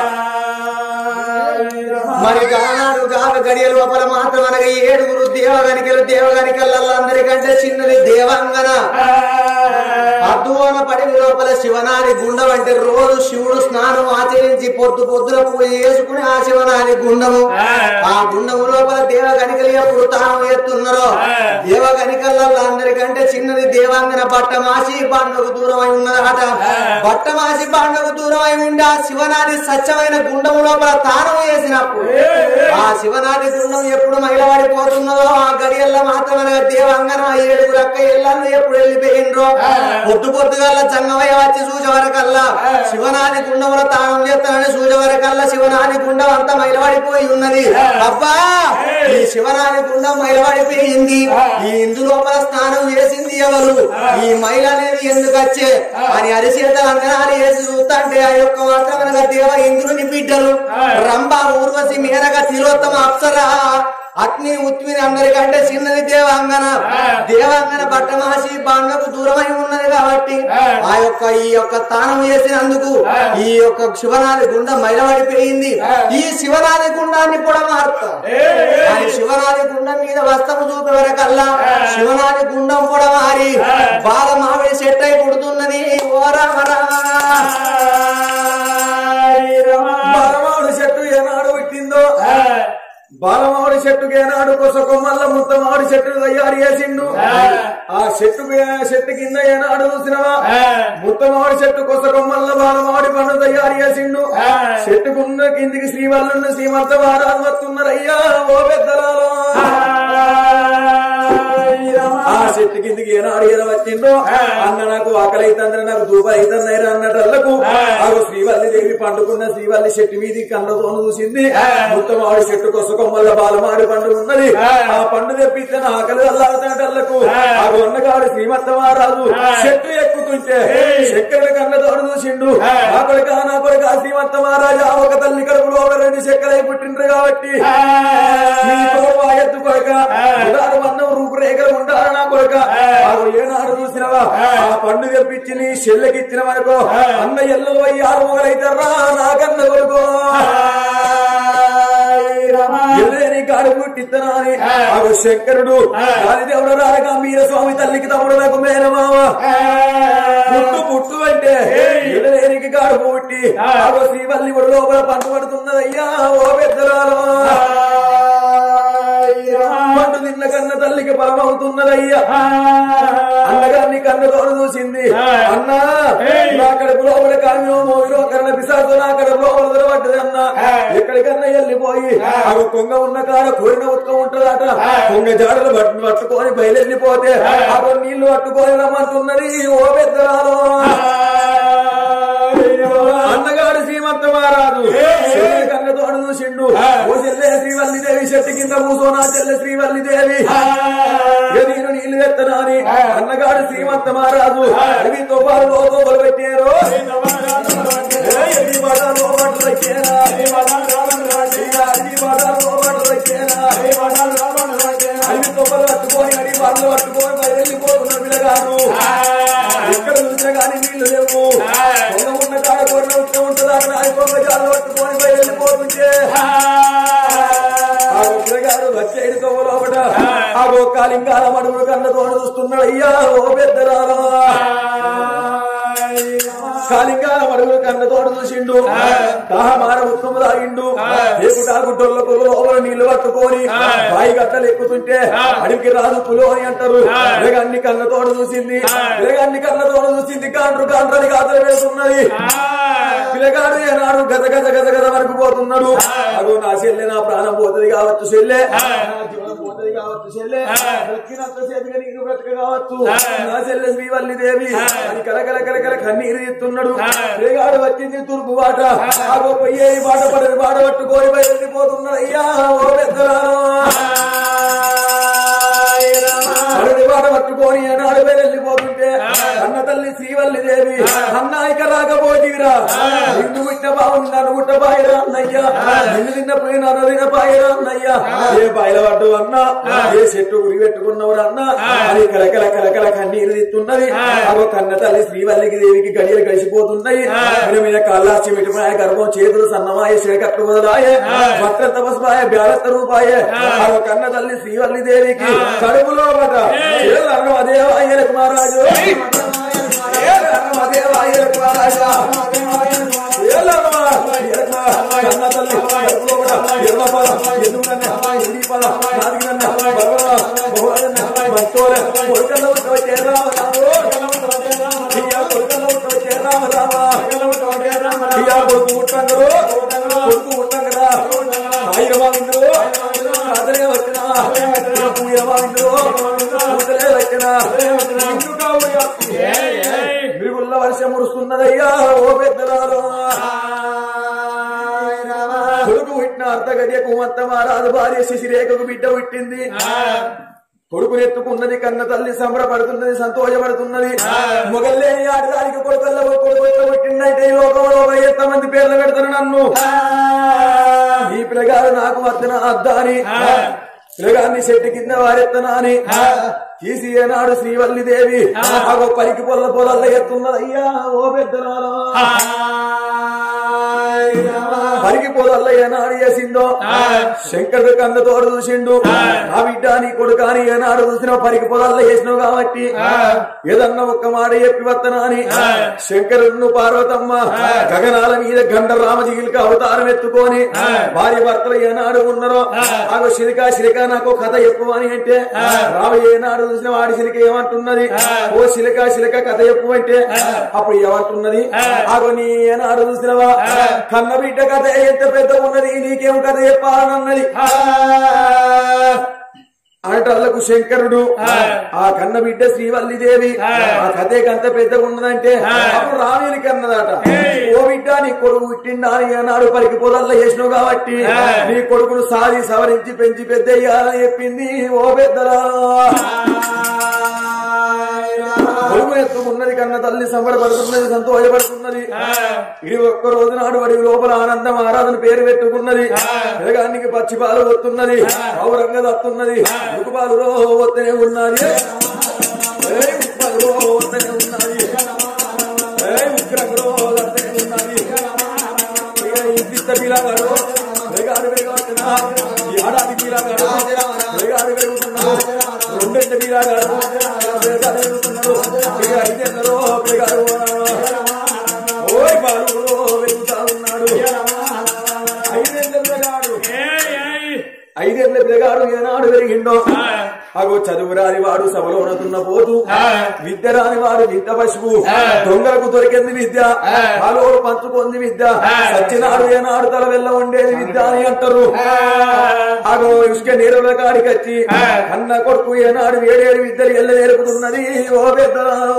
మరి గానాడు గాన గడియ లోపల మాత్రం అనగా ఏడుగురు దేవగనికలు దేవగనికలల్లో అందరికంటే చిన్నది దేవాంగన అద్దువన పడిన లోపల శివనారి గుండం అంటే రోజు శివుడు స్నానం ఆచరించి పొద్దు పొద్దున పూజ చేసుకుని ఆ శివనారి గుండము ఆ గుండము లోపల దేవగనికలు ఎప్పుడు తాను ఎత్తున్నారో దేవగనికలలో అందరికంటే చిన్నది దేవాంగన బట్టమాసి బాండకు దూరం అయి ఉన్నదట బట్టమాసి బాండకు దూరం అయి ఉండి ఆ శివనారి స్వచ్ఛమైన గుండము లోపల తానం వేసినప్పుడు ఆ శివనారి గుండం ఎప్పుడు మైలబడిపోతున్నదో ఆ గడియల్లో మాత్రమే దేవాంగన ఆ ఏడుగురు అక్క ఇళ్ళను ఎప్పుడు వెళ్ళిపోయిండ్రో పొద్దు పొద్దుగల్లా జంగమయ్య వచ్చి సూచ వరకల్లా శివనాది గుండముల తానం చేస్తానని సూచ వరకల్లా శివనాది గుండం అంతా మైలబడిపోయి ఉన్నది అబ్బా ఈ శివనాది గుండం మైలబడిపోయింది ఈ ఇందు లోపల స్నానం చేసింది ఎవరు ఈ మైల అనేది ఎందుకు వచ్చే అని అరిచేత అంగనాలు వేసి చూస్తుంటే ఆ యొక్క మాత్రమే దేవ ఇంద్రుని బిడ్డలు రంభ ఊర్వశి మేనగా తిలోత్తమ అప్సర అగ్ని ఉత్మిని అందరికంటే చిన్నది దేవాంగన దేవాంగన బట్టమాసి బాంగకు దూరమై ఉన్నది కాబట్టి ఆ యొక్క ఈ యొక్క తానం చేసినందుకు ఈ యొక్క శివనాది గుండం మైలబడిపోయింది ఈ శివనాది గుండాన్ని కూడా మారుతాం కానీ శివనాది గుండం మీద వస్తము చూపే వరకల్లా శివనాది గుండం కూడా మారి బాల మామిడి సెట్ అయి పుడుతున్నది ఓ రామ బాలమాడు చెట్టు ఏనాడు పుట్టిందో బాలమాడు చెట్టుకి ఏనాడు కొసకొమ్మల్ల ముత్తమాడు చెట్టు తయారు చేసిండు ఆ చెట్టు చెట్టు కింద ఏనాడు చూసినవా ముత్తమాడు చెట్టు కొసకొమ్మల్ల బాలమాడి పండు తయారు చేసిండు చెట్టుకున్న కిందికి శ్రీవల్లున్న శ్రీమంత వారాలు వస్తున్నారయ్యా ఓ పెద్దలాలో ఆ చెట్టు కిందికి ఏనాడు ఏదో వచ్చిందో అన్న నాకు ఆకలి అవుతుందని నాకు దూప అవుతుంది అన్నటల్లకు ఆగు శ్రీవల్లి దేవి పండుకున్న శ్రీవల్లి చెట్టు మీది కన్నతో చూసింది మొత్తం ఆవిడ చెట్టు కొసకొమ్మల్ల బాలమాడి పండు ఉన్నది ఆ పండు తెప్పిస్తే నా ఆకలి అల్లాడుతున్నటల్లకు ఆగు ఉన్నగాడు శ్రీమత్త మహారాజు చెట్టు ఎక్కుతుంటే చక్కెర కన్నతో చూసిండు నా కొడుక నా కొడుక శ్రీమత్త మహారాజు ఆ ఒక తల్లి కడుపులో ఒక రెండు చక్కెర పుట్టిండ్రు కాబట్టి నీ తోడు ఆ ఎత్తు కొడుక ఉదారు వన్నం రూపురేఖలు ఉంటారు నా కొడుక ఆగు ఏనాడు చూసినవా ఆ పండు తెప్పించి నీ చెల్లెకిచ్చిన వరకు అన్న ఎల్లలో ఆరు మొగలైతారా నాకన్న కొడుకు ఎల్లేని కాడు పుట్టిత్తనా అని ఆగు శంకరుడు గాలిదేవుడు రాగా మీర స్వామి తల్లికి తమ్ముడు నాకు మేనమావ పుట్టు పుట్టు అంటే ఎడలేనికి కాడు పుట్టి ఆగో శ్రీవల్లి ఒడి లోపల పండు పడుతున్నదయ్యా ఓ పెద్దరాలో పండు నిన్న కన్న తల్లికి బలమవుతున్నదయ్యా అన్నగారిని కన్న తోడు చూసింది అన్నా నా కడుపు లోపల కామ్యో మోయిలో కన్న పిశాచు నా కడుపు లోపల దొరబడ్డది అన్న ఎక్కడికన్నా వెళ్ళిపోయి అవి కొంగ ఉన్న కాడ కోరిన ఉత్క ఉంటదట కొంగ జాడలు పట్టు పట్టుకొని బయలుపోతే అవి నీళ్లు పట్టుకొని రమ్మంటున్నది ఓ పెద్దరాలో అన్నగాడు శ్రీమంత మహారాజు చెల్లెలి కన్న తోడు చూసిండు ఓ చెల్లె శ్రీవల్లి దేవి చెట్టు కింద కూసో నా చెల్లె శ్రీవల్లి దేవి ఇక నేను నీళ్లు ఎత్తనాని అన్నగాడు శ్రీమంత మహారాజు అడవితో పాలు లోపల పెట్టారు ఎన్ని బడాలో బట్టలు వచ్చేనా అన్ని బడాలో బట్టలు వచ్చేనా అడవి తొప్పలు పట్టుకొని అడి బాటలు పట్టుకొని మరి వెళ్ళిపోతున్న పిల్లగాడు ఎక్కడ చూసినా కానీ నీళ్లు లేవు కొంగ ఉన్న కాడ కొన్న ఉంటే ఉంటుందా అని కొంగ జాలు పట్టుకొని బయలు వెళ్ళిపోతున్నారు అయ్యా ఓ పెద్దరారా కాలింగాల మడుగులు కన్న తోట చూసిండు దాహమాన ఉత్తము తాగిండు ఏకుటా గుడ్డోళ్ళ పులు లోపల నీళ్లు పట్టుకొని బాయి గట్టలు ఎక్కుతుంటే అడివికి రాదు పులు అని అంటారు పిలగాన్ని కన్న తోట చూసింది పిలగాన్ని కన్న తోట చూసింది కాండ్రు కాండ్రని గాతలు వేస్తున్నది పిల్లగాడు ఏనాడు గద గద గద గద వరకు పోతున్నాడు అగో నా చెల్లె నా ప్రాణం పోతుంది కావచ్చు చెల్లె నా జీవనం పోతుంది కావచ్చు చెల్లె బ్రతికినంత సేపుగా నీకు బ్రతక కావచ్చు నా చెల్లె శ్రీవల్లి దేవి అని కలకల కలకల కన్నీరు తీస్తున్నాడు పిల్లగాడు వచ్చింది తూర్పు బాట అగో పోయే బాట పడని బాట పట్టుకొని బయలుపోతున్నాడు అయ్యా ఓ పెద్దరా అడవి బాట పట్టుకొని ఏనాడు వెళ్ళిపోతుంటే అన్న తల్లి శ్రీవల్లి దేవి అన్నాయిక రాకపోతీరా నిన్ను పుట్టిన బాగుంది నన్ను పుట్ట బాయిరా అన్నయ్యా నిన్ను తిన్న పోయిన తిన బాయిరా అన్నయ్యా ఏ బాయిల పడ్డు అన్నా ఏ చెట్టు గురి పెట్టుకున్నవారు అన్నా అది కలకల కలకల కన్నీరు తిత్తున్నది అగో కన్న తల్లి శ్రీవల్లికి దేవికి గడియలు కలిసిపోతున్నాయి మన మీద కాళ్ళాచి మిటిమాయ గర్భం చేతులు సన్నమాయ శేకట్టు మొదలాయే భక్త తపస్మాయ బ్యాలత్త రూపాయే అగో కన్న తల్లి శ్రీవల్లి దేవికి కడుపులో పట దేవాయలకు మహారాజు దేవాయలకు మహారాజా కన్న తల్లి కడుపులో పట ఎర్ర పద ఎందుకన్నా ఇండి పద నాదిగన్న బర్వన బహువన మంతోల కొడుకన్న ఉత్తవ చేరామరావు ఇయ్యా కొడుకన్న ఉత్తవ చేరామరావా ఇయ్యా కొడుకు ఉట్టంగరు కొడుకు ఉట్టంగరా ఆయిరమా విందరు అతనే వచ్చినా పూయమా విందరు పూతలే వచ్చినా మిరుగుల్ల వర్షం మురుస్తున్నదయ్యా ఓ పెద్దరాలు కొడుకు పుట్టిన అర్ధగడియకు మొత్తం రాదు భార్య శశిరేఖకు బిడ్డ పుట్టింది కొడుకునెత్తుకున్నది కన్న తల్లి సంబరపడుతున్నది సంతోషపడుతున్నది మొగల్లేని ఆడదానికి కొడుకల్ల కొడుకు ఎట్లా పుట్టిందంటే ఈ లోకంలో ఎంత మంది పేర్లు పెడతాను నన్ను ఈ పిల్లగాడు నాకు మద్దన అద్దాని పిల్లగాన్ని చెట్టు కింద వారెత్తనా అని తీసి ఏనాడు శ్రీవల్లి దేవి ఆ పలికి పొల్ల పొలల్ల ఎత్తున్నదయ్యా ఓ పెద్దనారా పరికి పొలల్ల ఏనాడు వేసిందో శంకరుడు కన్న తోడు చూసిండు ఆ బిడ్డ నీ కొడుకు అని ఏనాడు చూసిన పరికి పొలల్ల వేసినావు కాబట్టి ఏదన్నా ఒక్క మాట చెప్పి వత్తనా అని శంకరుడు పార్వతమ్మ గగనాల మీద గండ రామజీవులకి అవతారం ఎత్తుకొని భార్య భర్తలు ఏనాడు ఉన్నారో ఆగో శిలిక శిలిక నాకు కథ చెప్పు అని అంటే రామ ఏనాడు చూసిన వాడి శిలిక ఏమంటున్నది ఓ శిలిక శిలిక కథ చెప్పు అంటే అప్పుడు ఏమంటున్నది ఆగో నీ ఏనాడు చూసినవా కన్న బిడ్డ కథ ఎంత పెద్ద ఉన్నది నీకేం కథ చెప్పాలన్నది అనటాలకు శంకరుడు ఆ కన్న బిడ్డ శ్రీవల్లి దేవి ఆ కథే కంత పెద్దగా ఉన్నదంటే అప్పుడు రామేలికి అన్నదట ఓ బిడ్డ నీ కొడుకు పుట్టిండా అని అన్నాడు పరికి పొలల్లో చేసినావు కాబట్టి నీ కొడుకును సాది సవరించి పెంచి పెద్ద అయ్యాలని చెప్పింది ఓ పెద్దరా కొడుకు ఎత్తుకున్నది కన్న తల్లి సంబరపడుతున్నది సంతోషపడుతున్నది ఇది ఒక్క రోజు నాడు అడిగి లోపల ఆనందం ఆరాధన పేరు పెట్టుకున్నది పిలగానికి పచ్చి పాలు వస్తున్నది ఔరంగా వస్తున్నది ఉక్కుపాలు రో వస్తూనే ఉన్నది ఏయ్ ఉక్కుపాలు రో వస్తూనే ఉన్నది ఏయ్ ఉగ్రం రో వస్తూనే ఉన్నది ఇక ఇంటింత పిల్లగాడు వేగాడు వేగవచ్చునా ఈ ఏడాది పిల్లగాడు వేగాడు పెరుగుతున్నాడు రెండెంట పిల్లగాడు వేగాడు పెరుగుతున్నాడు ఇక ఐదెందరో వేగాడు ఓయ్ బాలుడు వెళ్తా ఉన్నాడు ఐదేళ్ళ పిల్లగాడు ఐదేళ్ల పిల్లగాడు ఏనాడు పెరిగిండో అగో చదువు రాని వాడు సభలో ఉన్నతున్న పోతూ విద్య రాని వాడు విద్య పశువు దొంగలకు దొరికింది విద్య పాలోడు పంచుకుంది విద్య సచ్చినాడు ఏనాడు తల వెళ్ళ ఉండేది విద్య అని అంటారు అగో ఇసుక నీరుల కాడికి వచ్చి అన్న కొడుకు ఏనాడు వేడేడు విద్యలు ఎల్ల నేర్పుతున్నది ఓ పెద్ద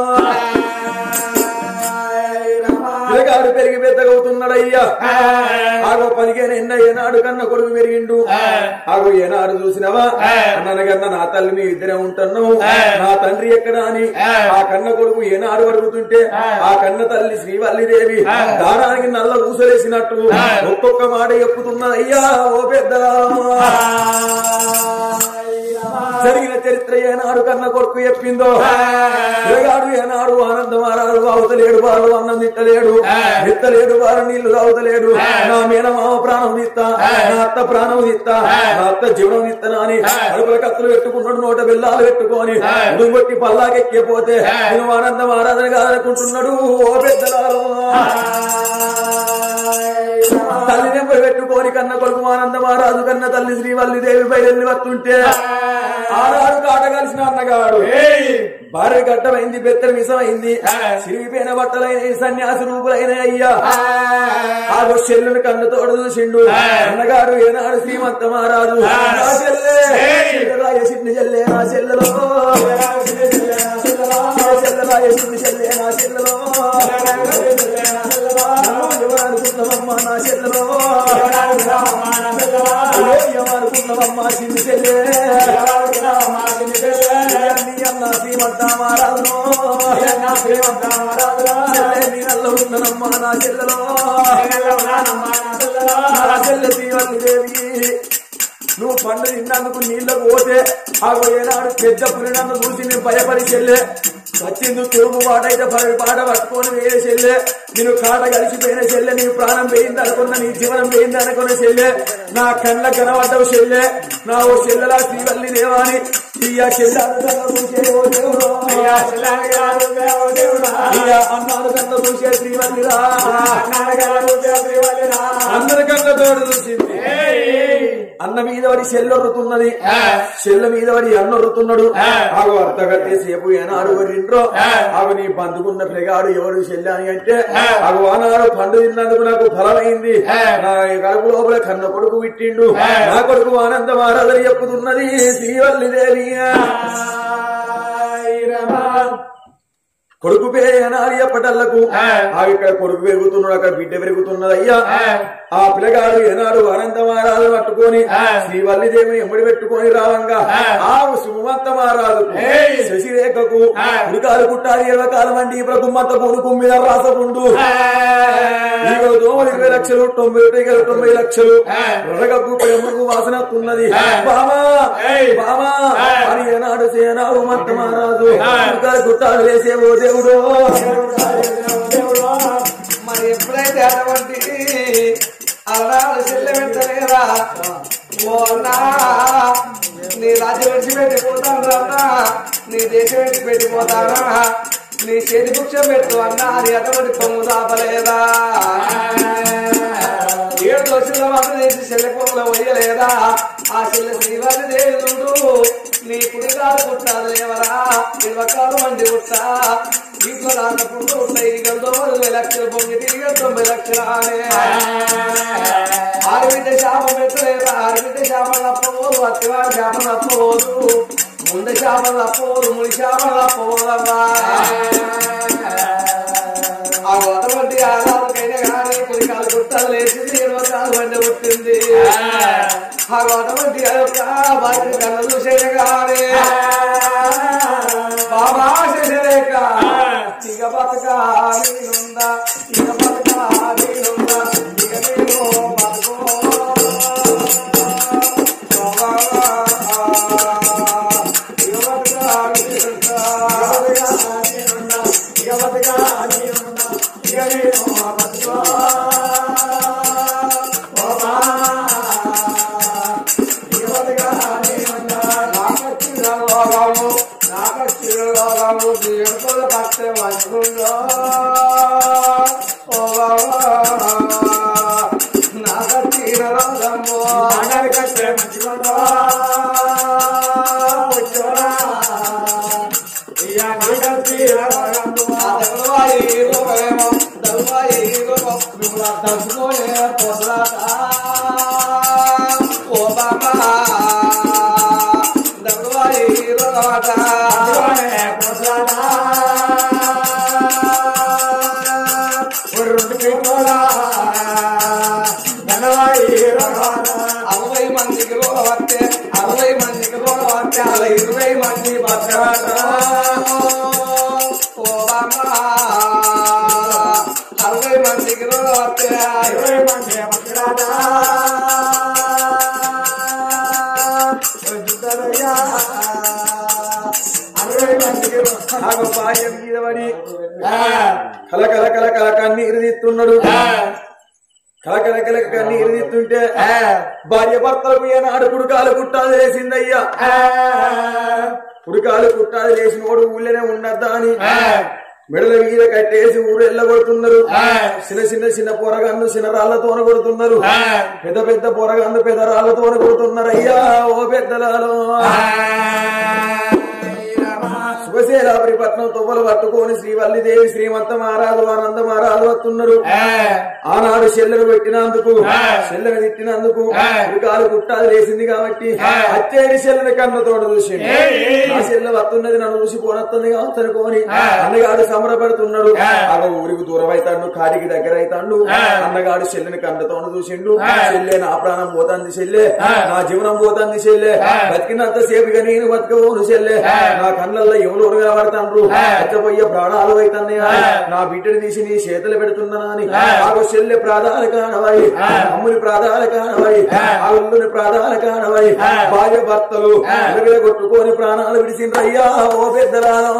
పిల్లగాడు పెరిగి పెద్దగవుతున్నాడయ్యా ఆగో పదిహేను ఎన్న ఏనాడు కన్న కొడుకు పెరిగిండు ఆగో ఏనాడు చూసినవా అన్ననగన్న నా తల్లి మీ ఇద్దరే ఉంటున్నావు నా తండ్రి ఎక్కడ అని ఆ కన్న కొడుకు ఏనాడు అడుగుతుంటే ఆ కన్న తల్లి శ్రీవల్లి దేవి దారానికి నల్ల ఊసలేసినట్టు ఒక్కొక్క మాట చెప్పుతున్నదయ్యా ఓ పెద్ద జరిగిన చరిత్ర ఏనాడు కన్న కొడుకు చెప్పిందో పిల్లగాడు ఏనాడు ఆనందం ఆరాడు అవతలేడు వారు అన్నం తిట్టలేడు తిట్టలేడు వారు నీళ్లు తాగుతలేడు నా మీద మామ ప్రాణం తీస్తా నా అత్త ప్రాణం తీస్తా నా అత్త జీవనం తీస్తానా అని అడుగుల కత్తులు పెట్టుకున్నాడు నోట బెల్లాలు పెట్టుకొని ఉడుగొట్టి పల్లాకెక్కిపోతే నేను ఆనందం ఆరాధన కాదనుకుంటున్నాడు ఓ పెద్దలారు తల్లి నెంబర్ పెట్టుకొని కన్న కొడుకు ఆనందం ఆరాధు కన్న తల్లి శ్రీవల్లి దేవి బయలు వస్తుంటే ఆనాడు కాట కలిసిన అన్నగాడు భార్య గడ్డమైంది బెత్తర మిసమైంది సిరిగిపోయిన బట్టలైన సన్యాసి రూపులైన అయ్యా ఆ చెల్లుని కన్ను తోడు చూసిండు అన్నగాడు ఏనాడు శ్రీమంత మహారాజు నా చెల్లె చెల్లెరాయ చిన్ని చెల్లె నా చెల్లెలో చెల్లెరాయ చిన్ని చెల్లె నా చెల్లెలో అనుకున్నామమ్మా నా చెల్లెలో అనుకున్నామమ్మా చిన్ని చెల్లె నీ అన్న శ్రీమంత మహారాజును చెల్లె నీ నల్ల ఉన్ననమ్మా నా చెల్లెలో నా చెల్లె శ్రీవల్లి దేవి నువ్వు పండు తిన్నందుకు నీళ్ళకు పోతే ఆ ఏనాడు పెద్ద పులి నన్ను చూసి నేను భయపడి చెల్లె వచ్చింది తిరుగు పాటైతే పది పాట పట్టుకొని వేరే చెల్లె నేను కాట కలిసిపోయిన చెల్లె నీ ప్రాణం పోయింది అనుకున్న నీ జీవనం పోయింది అనుకున్న చెల్లె నా కళ్ళ కనబడ్డవు చెల్లె నా ఓ చెల్లెలా శ్రీవల్లి దేవాని ఇయ్య చెల్లె చూసే ఓ దేవుడు ఇయ్య అన్నాడు కన్న చూసే శ్రీవల్లిరా అందరికన్నా తోడు చూసింది అన్న మీద పడి చెల్లొర్రుతున్నది చెల్ల మీద పడి అన్నొర్రుతున్నాడు ఆగు అర్థ కట్టేసేపు ఏనాడు వరిండ్రో ఆగు నీ బంధుకున్న పిల్లగాడు ఎవడు చెల్లి అని అంటే ఆగు ఆనాడు పండు తిన్నందుకు నాకు ఫలమైంది నా కడుపు లోపల కన్న కొడుకు విట్టిండు నా కొడుకు ఆనందం ఆరాధన చెప్పుతున్నది శ్రీవల్లి దేవి కొడుకు పేనాలి అప్పటల్లకు ఆ ఇక్కడ కొడుకు పెరుగుతున్నాడు అక్కడ బిడ్డ పెరుగుతున్నది అయ్యా ఆ పిల్లగాడు ఏనాడు అనంతమారాలు పట్టుకొని శ్రీవల్లి దేవిని ఎమ్మడి పెట్టుకొని రావంగా ఆ సుమంత మారాలు శశిరేఖకు ఉడికాలు కుట్టాలి ఇరవై కాలం అండి ఇప్పుడు గుమ్మంత కొడుకు మీద రాసపుండు ఈగలు దోమలు ఇరవై లక్షలు తొంభై టీగలు తొంభై లక్షలు రొరగకు ప్రేమకు వాసన వస్తున్నది బామా బామా అని ఏనాడు సేనాడు మంత మహారాజు ఉడికాలు కుట్టాలు వేసే ఓ దేవుడు మరి ఎప్పుడైతే అటువంటి అలనాడు చెల్లె వెంటనేరా ఓ అన్నా నీ రాజ్యం విడిచిపెట్టిపోతాను రా నీ దేశం విడిచిపెట్టిపోతానా నీ చేతి వృక్షం పెట్టు అన్నా అది అటువంటి పొంగు దాపలేదా ఏడు దోషుల మాత్రం చేసి చెల్లె పొంగులో పోయలేదా ఆ చెల్లె శ్రీవారి దేవుడు నీ కుడికాలు కుట్టాలి లేవరా ఇరవకాలు మంది కుట్టా ఇంట్లో రాకపోతే ఉంటాయి ఇక తొమ్మిది లక్షలు పొంగిటి ఇక తొంభై లక్షలు ఆనే ఆరుబిడ్డ శాపం పెట్టలేదా ఆరుబిడ్డ శాపం తప్పబోదు అత్తివారి శాపం తప్పబోదు ముందు శాపం తప్పబోదు ముడి శాపం తప్పబోదమ్మా ఆ అటువంటి ఆధారకైనా కానీ కొన్ని కాలు గుర్తాలు లేచింది ఇరవై కాలు బండి పుట్టింది ఆ అటువంటి ఆ యొక్క వాటి కళ్ళ చూసేది కానీ బాబా శశరేఖ ఇక బతక నేనుందా ఇక బతక నేనుందా ఇక నేను బతుకో ఇక బతక నేనుందా ఇక బతక నేనుందా ఇక నేను బతుకో ఇక బతక నేనుందా నాకొచ్చిన రోగము నాకొచ్చిన రోగము దేవుడు పట్టే మంచుకుందో ఓ నాకొచ్చిన రోగము నాకచ్చే మంచుకుందో అరవై మందికి రోగ వస్తే అరవై మందికి రోగ వస్తే అలా ఇరవై మంది భద్రత ఓ బామ్మ అరవై మందికి రోగ వస్తే ఇరవై మంది భద్రత కల కల కల కల కన్నీరు తీస్తున్నాడు కల కల కల కన్నీరు తీస్తుంటే భార్య భర్తలకు ఏనాడు కుడుకాలు కుట్టాలు వేసిందయ్యా కుడుకాలు కుట్టాలు వేసినోడు ఊళ్ళోనే ఉన్నద్దా అని మెడల మీద కట్టేసి ఊరు ఎల్లగొడుతున్నారు చిన్న చిన్న చిన్న పొరగాళ్ళు చిన్న రాళ్లతోన కొడుతున్నారు పెద్ద పెద్ద పొరగాళ్ళు పెద్ద రాళ్లతోన కొడుతున్నారు అయ్యా ఓ పెద్దలాలో శుభశేలాపురి పట్నం తువ్వలు పట్టుకొని శ్రీవల్లిదేవి శ్రీమంత మహారాజు ఆనంద మహారాజు వస్తున్నారు ఆనాడు చెల్లెను పెట్టినందుకు చెల్లెను తిట్టినందుకు కాలు కుట్టాలు వేసింది కాబట్టి అచ్చేడి చెల్లెని కన్నతోడు చూసి ఆ చెల్లె వస్తున్నది నన్ను చూసి పోనొస్తుంది కావచ్చు అనుకోని అన్నగాడు సంబరపడుతున్నాడు అగ ఊరికి దూరం అవుతాడు కాటికి దగ్గర అవుతాడు అన్నగాడు చెల్లెని కన్నతోడు చూసిండు చెల్లె నా ప్రాణం పోతుంది చెల్లె నా జీవనం పోతుంది చెల్లె బతికినంత సేపుగా నేను బతకబోను చెల్లె నా కళ్ళల్లో ఎవరు కనబడతాండ్రు చచ్చిపోయే ప్రాణాలు అవుతున్నాయా నా బిడ్డని తీసి నీ చేతులు పెడుతున్నానా అని ఆకు చెల్లె ప్రాధాన కానవై అమ్ముని ప్రాధాన కానవై అల్లుని ప్రాధాన కానవై భార్య భర్తలు ఎలుగుల కొట్టుకొని ప్రాణాలు విడిసిండ్రయ్యా ఓ పెద్దలాలో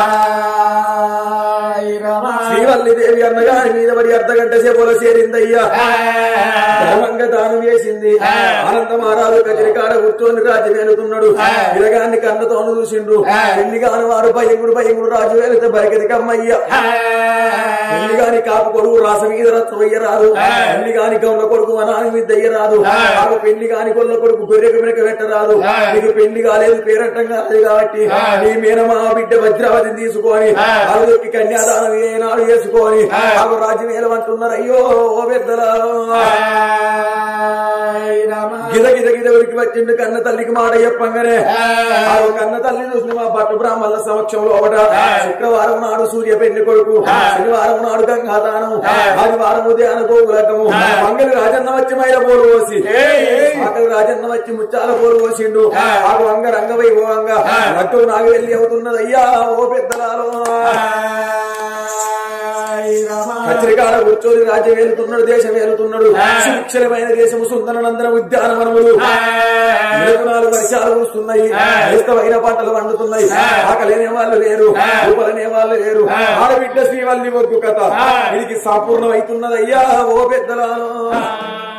శ్రీవల్లి దేవి అన్నగారి మీద పడి అర్ధ గంట సేపులో చేరిందయ్యా ధర్మంగా దానం చేసింది ఆనంద మహారాజు కజరికాడ కూర్చొని రాజు వేలుతున్నాడు విరగాన్ని కన్నతోను చూసిండు పెళ్లి కాని వాడు భయంగుడు భయంగుడు రాజు వేలితే బరిగది కమ్మయ్య పెళ్లి కాని కాపు కొడుకు రాస మీద రత్వయ్య రాదు పెళ్లి కాని గౌల కొడుకు వనాని మీద దయ్యరాదు నాకు పెళ్లి కాని కొల్ల కొడుకు గొర్రెకు వెనక పెట్టరాదు నీకు పెళ్లి కాలేదు పేరట్టం కాలేదు కాబట్టి నీ మేనమా బిడ్డ వజ్రావతిని తీసుకొని అరుదొక్కి కన్యాదానం ఏనాడు చేసుకొని నాకు రాజ్యం ఏలమంటున్నారు అయ్యో ఓ పెద్దలా గిద గిద గిద ఉరికి వచ్చిండు కన్న తల్లికి మాట చెప్పంగానే ఆ కన్న తల్లి చూసిన మా పట్టు బ్రాహ్మణుల సమక్షంలో ఒకట శుక్రవారం నాడు సూర్య పెళ్లి కొడుకు శనివారం నాడు గంగాదానం ఆదివారం ఉదయాన గోగులకము మంగళి రాజన్న వచ్చి మైల పోరు పోసి ఆకలి రాజన్న వచ్చి ముచ్చాల పోరు పోసిండు ఆకు వంగ రంగ వైభవంగా నట్టు నాగు వెళ్ళి అవుతున్నది అయ్యా ఓ పెద్దలాలో కత్రికాడ కూర్చొని రాజ్యం వెళ్తున్నాడు దేశం వెళ్తున్నాడు సుక్షరమైన దేశము సుందరనందన ఉద్యానవనములు నిరగుణాలు వర్షాలు కురుస్తున్నాయి ఇష్టమైన పంటలు పండుతున్నాయి ఆకలేనే వాళ్ళు లేరు రూపలనే వాళ్ళు లేరు ఆడబిడ్డ శ్రీవల్లి ఒగ్గు కథ వీరికి సంపూర్ణం అవుతున్నదయ్యా ఓ పెద్దలా